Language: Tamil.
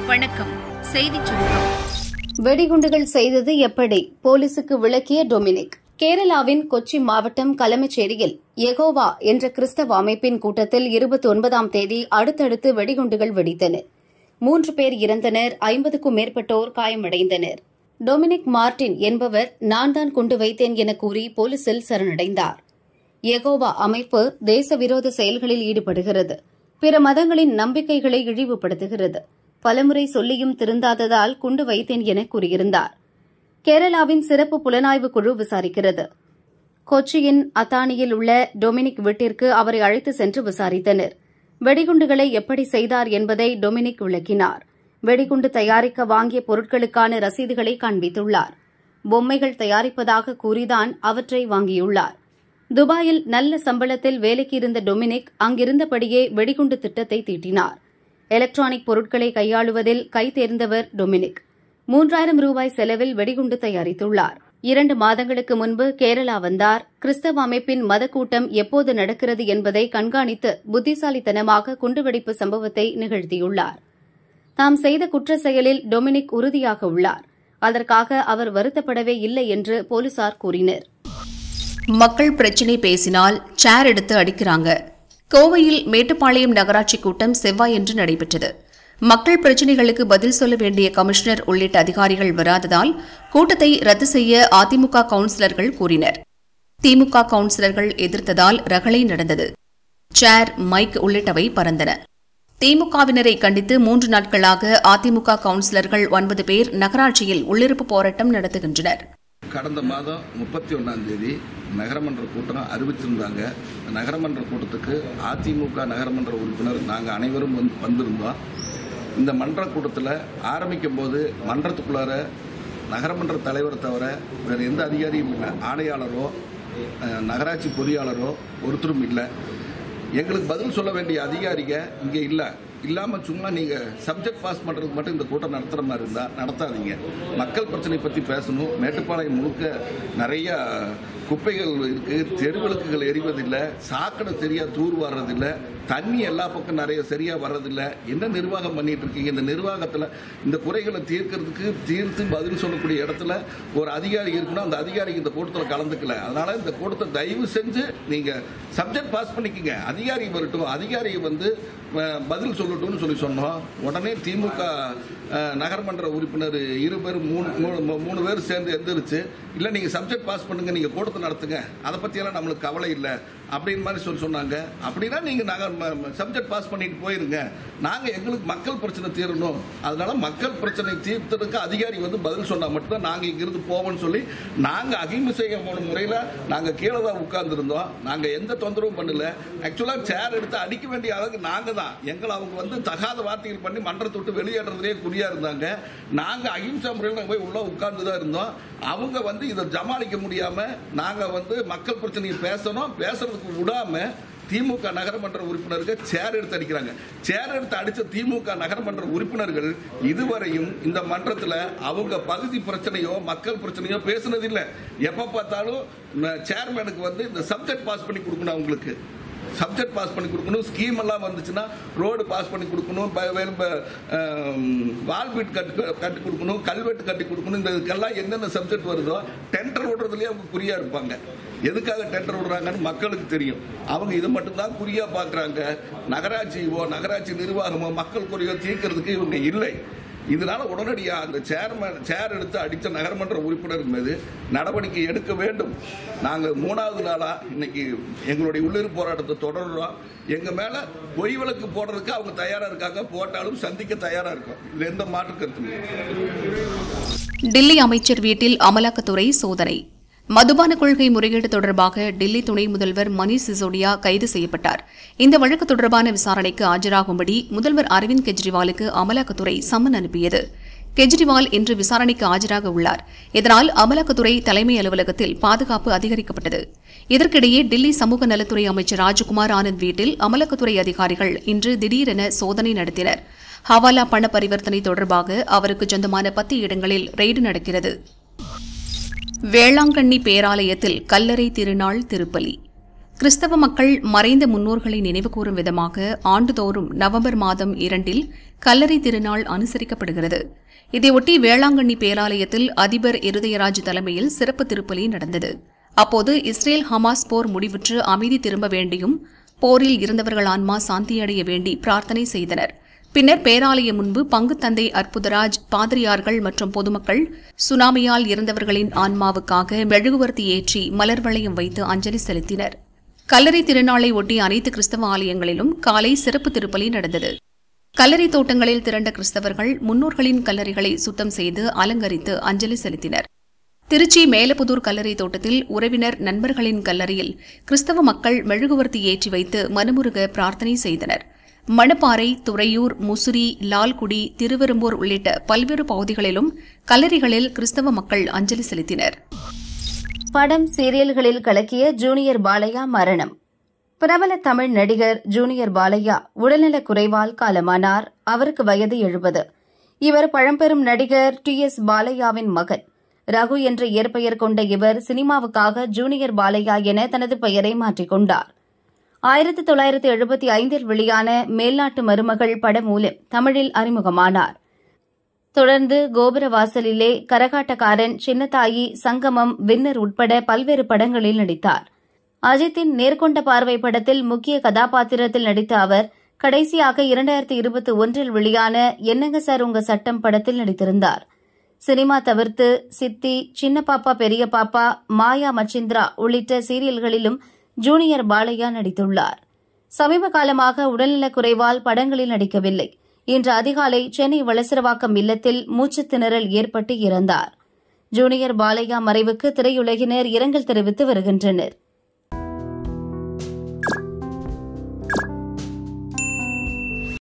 வணக்கம் செய்திச் சுருக்கம் வெடிகுண்டுகள் செய்தது எப்படி போலீசுக்கு விளக்கிய டொமினிக் கேரளாவின் கொச்சி மாவட்டம் கலமச்சேரியில் யெகோவா என்ற கிறிஸ்தவ அமைப்பின் கூட்டத்தில் இருபத்தி ஒன்பதாம் தேதி அடுத்தடுத்து வெடிகுண்டுகள் வெடித்தன மூன்று பேர் இறந்தனர் ஐம்பதுக்கும் மேற்பட்டோர் காயமடைந்தனர் டொமினிக் மார்டின் என்பவர் நான் தான் குண்டு வைத்தேன் என கூறி போலீசில் சரணடைந்தார் யெகோவா அமைப்பு தேசவிரோத செயல்களில் ஈடுபடுகிறது பிற மதங்களின் நம்பிக்கைகளை இழிவுபடுத்துகிறது பலமுறை சொல்லியும் திருந்தாததால் குண்டு வைத்தேன் என கூறியிருந்தார் கேரளாவின் சிறப்பு புலனாய்வு குழு விசாரிக்கிறது கொச்சியின் அத்தானியில் உள்ள டொமினிக் வீட்டிற்கு அவரை அழைத்து சென்று விசாரித்தனர் வெடிகுண்டுகளை எப்படி செய்தார் என்பதை டொமினிக் விளக்கினார் வெடிகுண்டு தயாரிக்க வாங்கிய பொருட்களுக்கான ரசீதுகளை காண்பித்துள்ளார் பொம்மைகள் தயாரிப்பதாக கூறிதான் அவற்றை வாங்கியுள்ளார் துபாயில் நல்ல சம்பளத்தில் வேலைக்கு இருந்த டொமினிக் அங்கிருந்தபடியே வெடிகுண்டு திட்டத்தை தீட்டினார் எலக்ட்ரானிக் பொருட்களை கையாளுவதில் கை தேர்ந்தவர் டொமினிக் மூன்றாயிரம் ரூபாய் செலவில் வெடிகுண்டு தயாரித்துள்ளார் இரண்டு மாதங்களுக்கு முன்பு கேரளா வந்தார் கிறிஸ்தவ அமைப்பின் மதக்கூட்டம் எப்போது நடக்கிறது என்பதை கண்காணித்து புத்திசாலித்தனமாக குண்டுவெடிப்பு சம்பவத்தை நிகழ்த்தியுள்ளார் தாம் செய்த குற்ற செயலில் டொமினிக் உறுதியாக உள்ளார் அதற்காக அவர் வருத்தப்படவே இல்லை என்று போலீசார் கூறினர் மக்கள் பிரச்சினை பேசினால் சேர் எடுத்து அடிக்கிறாங்க கோவையில் மேட்டுப்பாளையம் நகராட்சி கூட்டம் செவ்வாயன்று நடைபெற்றது மக்கள் பிரச்சினைகளுக்கு பதில் சொல்ல வேண்டிய கமிஷனர் உள்ளிட்ட அதிகாரிகள் வராததால் கூட்டத்தை ரத்து செய்ய அதிமுக கவுன்சிலர்கள் கூறினர் திமுக கவுன்சிலர்கள் எதிர்த்ததால் ரகளை நடந்தது சேர் மைக் உள்ளிட்டவை பறந்தன திமுகவினரை கண்டித்து மூன்று நாட்களாக அதிமுக கவுன்சிலர்கள் ஒன்பது பேர் நகராட்சியில் உள்ளிருப்பு போராட்டம் நடத்துகின்றனர் கடந்த மாதம் முப்பத்தி ஒன்றாம் தேதி நகரமன்ற கூட்டம் அறிவிச்சிருந்தாங்க நகரமன்ற கூட்டத்துக்கு அதிமுக நகரமன்ற உறுப்பினர் நாங்கள் அனைவரும் வந்து வந்திருந்தோம் இந்த மன்ற கூட்டத்தில் ஆரம்பிக்கும் போது மன்றத்துக்குள்ளார நகரமன்ற தலைவர் தவிர வேறு எந்த அதிகாரியும் இல்லை ஆணையாளரோ அஹ், நகராட்சி பொறியாளரோ ஒருத்தரும் இல்லை எங்களுக்கு பதில் சொல்ல வேண்டிய அதிகாரிங்க இங்கே இல்லை இல்லாமல் சும்மா நீங்கள் சப்ஜெக்ட் பாஸ் பண்ணுறதுக்கு மட்டும் இந்த கூட்டம் நடத்துகிற மாதிரி இருந்தால் நடத்தாதீங்க மக்கள் பிரச்சனை பற்றி பேசணும் மேட்டுப்பாளையம் முழுக்க நிறைய குப்பைகள் இருக்குது தெருவிளக்குகள் எரிவதில்லை சாக்கடை சரியாக தூர் வர்றதில்லை தண்ணி எல்லா பக்கம் நிறைய சரியாக வர்றதில்லை என்ன நிர்வாகம் பண்ணிட்டு இருக்கீங்க இந்த நிர்வாகத்தில் இந்த குறைகளை தீர்க்கறதுக்கு தீர்த்து பதில் சொல்லக்கூடிய இடத்துல ஒரு அதிகாரி இருக்குன்னா அந்த அதிகாரிக்கு இந்த கூட்டத்தில் கலந்துக்கல அதனால இந்த கூட்டத்தை தயவு செஞ்சு நீங்கள் சப்ஜெக்ட் பாஸ் பண்ணிக்கங்க அதிகாரி வரட்டும் அதிகாரி வந்து அஹ், பதில் சொல்லட்டும்னு சொல்லி சொன்னோம் உடனே திமுக அஹ், நகர்மன்ற உறுப்பினர் இரு பேர் மூணு மூணு மூணு பேர் சேர்ந்து எந்திரிச்சு இல்லை நீங்கள் சப்ஜெக்ட் பாஸ் பண்ணுங்க நீங்கள் கூட்டத்தை நடத்துங்க அதை பற்றியெல்லாம் நம்மளுக்கு கவலை இல்லை அப்படின்னு மாதிரி சொல்லி சொன்னாங்க அப்படின்னா நீங்கள் நகர் சப்ஜெக்ட் பாஸ் பண்ணிட்டு போயிருங்க நாங்கள் எங்களுக்கு மக்கள் பிரச்சனை தீரணும் அதனால மக்கள் பிரச்சனை தீர்த்ததுக்கு அதிகாரி வந்து பதில் சொன்னால் மட்டும்தான் நாங்கள் இங்கிருந்து போவோம்னு சொல்லி நாங்கள் அகிம்சையமான முறையில் நாங்கள் கீழே தான் உட்கார்ந்துருந்தோம் நாங்கள் எந்த தொந்தரவும் பண்ணல ஆக்சுவலாக சேர் எடுத்து அடிக்க வேண்டிய அளவுக்கு நாங்கள் தான் எங்களை அவங்க வந்து தகாத வார்த்தைகள் பண்ணி மன்றத்தை விட்டு வெளியேறதுலேயே குறியா இருந்தாங்க நாங்கள் அகிம்சா முறையில் நாங்கள் போய் உள்ளே உட்கார்ந்து தான் இருந்தோம் அவங்க வந்து இதை ஜமாளிக்க முடியாமல் நாங்கள் வந்து மக்கள் பிரச்சனையை பேசணும் பேசுறதுக்கு விடாம திமுக நகரமன்ற உறுப்பினர்கள் சேர் எடுத்து அடிக்கிறாங்க சேர் எடுத்து அடிச்ச திமுக நகரமன்ற உறுப்பினர்கள் இதுவரையும் இந்த மன்றத்தில் அவங்க பகுதி பிரச்சனையோ மக்கள் பிரச்சனையோ பேசுனதில்லை எப்போ பார்த்தாலும் சேர்மேனுக்கு வந்து இந்த சப்ஜெக்ட் பாஸ் பண்ணி கொடுக்கணும் அவங்களுக்கு சப்ஜெக்ட் பாஸ் பண்ணி கொடுக்கணும் ஸ்கீம் எல்லாம் வந்துச்சுன்னா ரோடு பாஸ் பண்ணி கொடுக்கணும் ப- வேறு ப- ஆம், வால் வீட் கட்டி கட்டி கொடுக்கணும் கல்வெட்டு கட்டி கொடுக்கணும் இந்த இதுக்கெல்லாம் என்னென்ன சப்ஜெக்ட் வருதோ டெண்டர் விடுறதுலேயே அவங்க குறியா இருப்பாங்க எதுக்காக டெண்டர் விடுறாங்கன்னு மக்களுக்கு தெரியும் அவங்க இதை மட்டும்தான் குறியா பார்க்குறாங்க நகராட்சியோ நகராட்சி நிர்வாகமோ மக்கள் குறையோ தீர்க்கறதுக்கு இவங்க இல்லை இதனால உடனடியாக அந்த சேர்மன் சேர் எடுத்து அடித்த நகரமன்ற உறுப்பினர் மீது நடவடிக்கை எடுக்க வேண்டும் நாங்கள் மூணாவது நாளாக இன்னைக்கு எங்களுடைய உள்ளிருப்பு போராட்டத்தை தொடர்றோம் எங்கள் மேலே பொய் விளக்கு போடுறதுக்கு அவங்க தயாராக இருக்காங்க போட்டாலும் சந்திக்க தயாராக இருக்கோம் இதில் எந்த மாற்று கருத்தும் இல்லை டில்லி அமைச்சர் வீட்டில் அமலாக்கத்துறை சோதனை மதுபான கொள்கை முறைகேடு தொடர்பாக டில்லி துணை முதல்வர் மணீஷ் சிசோடியா கைது செய்யப்பட்டார் இந்த வழக்கு தொடர்பான விசாரணைக்கு ஆஜராகும்படி முதல்வர் அரவிந்த் கெஜ்ரிவாலுக்கு அமலாக்கத்துறை சம்மன் அனுப்பியது கெஜ்ரிவால் இன்று விசாரணைக்கு ஆஜராக உள்ளார் இதனால் அமலாக்கத்துறை தலைமை அலுவலகத்தில் பாதுகாப்பு அதிகரிக்கப்பட்டது இதற்கிடையே டில்லி சமூக நலத்துறை அமைச்சர் ராஜ்குமார் ஆனந்த் வீட்டில் அமலாக்கத்துறை அதிகாரிகள் இன்று திடீரென சோதனை நடத்தினர் ஹவாலா பண பரிவர்த்தனை தொடர்பாக அவருக்கு சொந்தமான பத்து இடங்களில் ரெய்டு நடக்கிறது வேளாங்கண்ணி பேராலயத்தில் கல்லறை திருநாள் திருப்பலி கிறிஸ்தவ மக்கள் மறைந்த முன்னோர்களை நினைவுகூரும் விதமாக ஆண்டுதோறும் நவம்பர் மாதம் இரண்டில் கல்லறை திருநாள் அனுசரிக்கப்படுகிறது இதையொட்டி வேளாங்கண்ணி பேராலயத்தில் அதிபர் இருதயராஜ் தலைமையில் சிறப்பு திருப்பலி நடந்தது அப்போது இஸ்ரேல் ஹமாஸ் போர் முடிவுற்று அமைதி திரும்ப வேண்டியும் போரில் இருந்தவர்கள் ஆன்மா சாந்தியடைய வேண்டி பிரார்த்தனை செய்தனர் பின்னர் பேராலயம் முன்பு பங்கு தந்தை அற்புதராஜ் பாதிரியார்கள் மற்றும் பொதுமக்கள் சுனாமியால் இறந்தவர்களின் ஆன்மாவுக்காக மெழுகுவர்த்தி ஏற்றி மலர் வளையம் வைத்து அஞ்சலி செலுத்தினர் கல்லறை திருநாளை ஒட்டி அனைத்து கிறிஸ்தவ ஆலயங்களிலும் காலை சிறப்பு திருப்பலி நடந்தது கல்லறை தோட்டங்களில் திரண்ட கிறிஸ்தவர்கள் முன்னோர்களின் கல்லறைகளை சுத்தம் செய்து அலங்கரித்து அஞ்சலி செலுத்தினர் திருச்சி மேலப்புதூர் கல்லறை தோட்டத்தில் உறவினர் நண்பர்களின் கல்லறையில் கிறிஸ்தவ மக்கள் மெழுகுவர்த்தி ஏற்றி வைத்து மனமுருக பிரார்த்தனை செய்தனர் மணப்பாறை துறையூர் முசிறி லால்குடி திருவெரும்பூர் உள்ளிட்ட பல்வேறு பகுதிகளிலும் கல்லறைகளில் கிறிஸ்தவ மக்கள் அஞ்சலி செலுத்தினர் படம் சீரியல்களில் கலக்கிய ஜூனியர் பாலையா மரணம் பிரபல தமிழ் நடிகர் ஜூனியர் பாலையா உடல்நலக் குறைவால் காலமானார் அவருக்கு வயது எழுபது இவர் பழம்பெரும் நடிகர் டி எஸ் பாலையாவின் மகன் ரகு என்ற இயற்பெயர் கொண்ட இவர் சினிமாவுக்காக ஜூனியர் பாலையா என தனது பெயரை மாற்றிக் கொண்டார் ஆயிரத்தி தொள்ளாயிரத்தி எழுபத்தி ஐந்தில் வெளியான மேல்நாட்டு மருமகள் படம் மூலம் தமிழில் அறிமுகமானார் தொடர்ந்து கோபுரவாசலிலே கரகாட்டக்காரன் சின்னத்தாயி சங்கமம் வின்னர் உட்பட பல்வேறு படங்களில் நடித்தார் அஜித்தின் நேர்கொண்ட பார்வை படத்தில் முக்கிய கதாபாத்திரத்தில் நடித்த அவர் கடைசியாக இரண்டாயிரத்தி இருபத்தி ஒன்றில் வெளியான என்னங்க சார் உங்க சட்டம் படத்தில் நடித்திருந்தார் சினிமா தவிர்த்து சித்தி சின்ன பாப்பா பெரிய பாப்பா மாயா மச்சிந்திரா உள்ளிட்ட சீரியல்களிலும் ஜூனியர் பாலையா நடித்துள்ளார் சமீப காலமாக உடல்நலக் குறைவால் படங்களில் நடிக்கவில்லை இன்று அதிகாலை சென்னை வளசரவாக்கம் இல்லத்தில் மூச்சுத் திணறல் ஏற்பட்டு இறந்தார் ஜூனியர் பாலையா மறைவுக்கு திரையுலகினர் இரங்கல் தெரிவித்து வருகின்றனர்